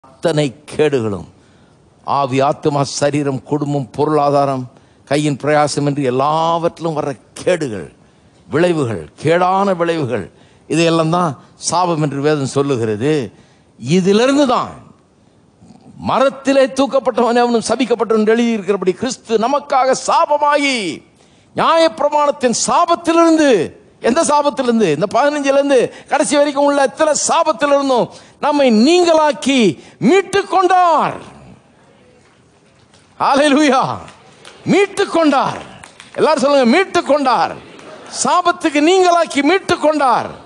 அத்தனை கேடுகளும் ஆவி ஆத்மா சரீரம் குடும்பம் பொருளாதாரம் கையின் பிரயாசம் என்று எல்லாவற்றிலும் வர்ற கேடுகள் விளைவுகள் கேடான விளைவுகள் இதையெல்லாம் தான் சாபம் என்று வேதம் சொல்லுகிறது இதிலிருந்து தான் மரத்திலே தூக்கப்பட்டவன் அவனும் சபிக்கப்பட்டவன் எழுதியிருக்கிறபடி கிறிஸ்து நமக்காக சாபமாகி நியாயப்பிரமாணத்தின் சாபத்திலிருந்து எந்த சாபத்திலிருந்து இந்த பதினஞ்சுல இருந்து கடைசி வரைக்கும் உள்ள எத்தனை சாபத்திலிருந்தும் நம்மை நீங்களாக்கி மீட்டு கொண்டார் ஹalleluya மீட்டு கொண்டார் எல்லாரும் சொல்லுங்க மீட்டு கொண்டார் சாபத்துக்கு நீங்களாக்கி மீட்டு கொண்டார்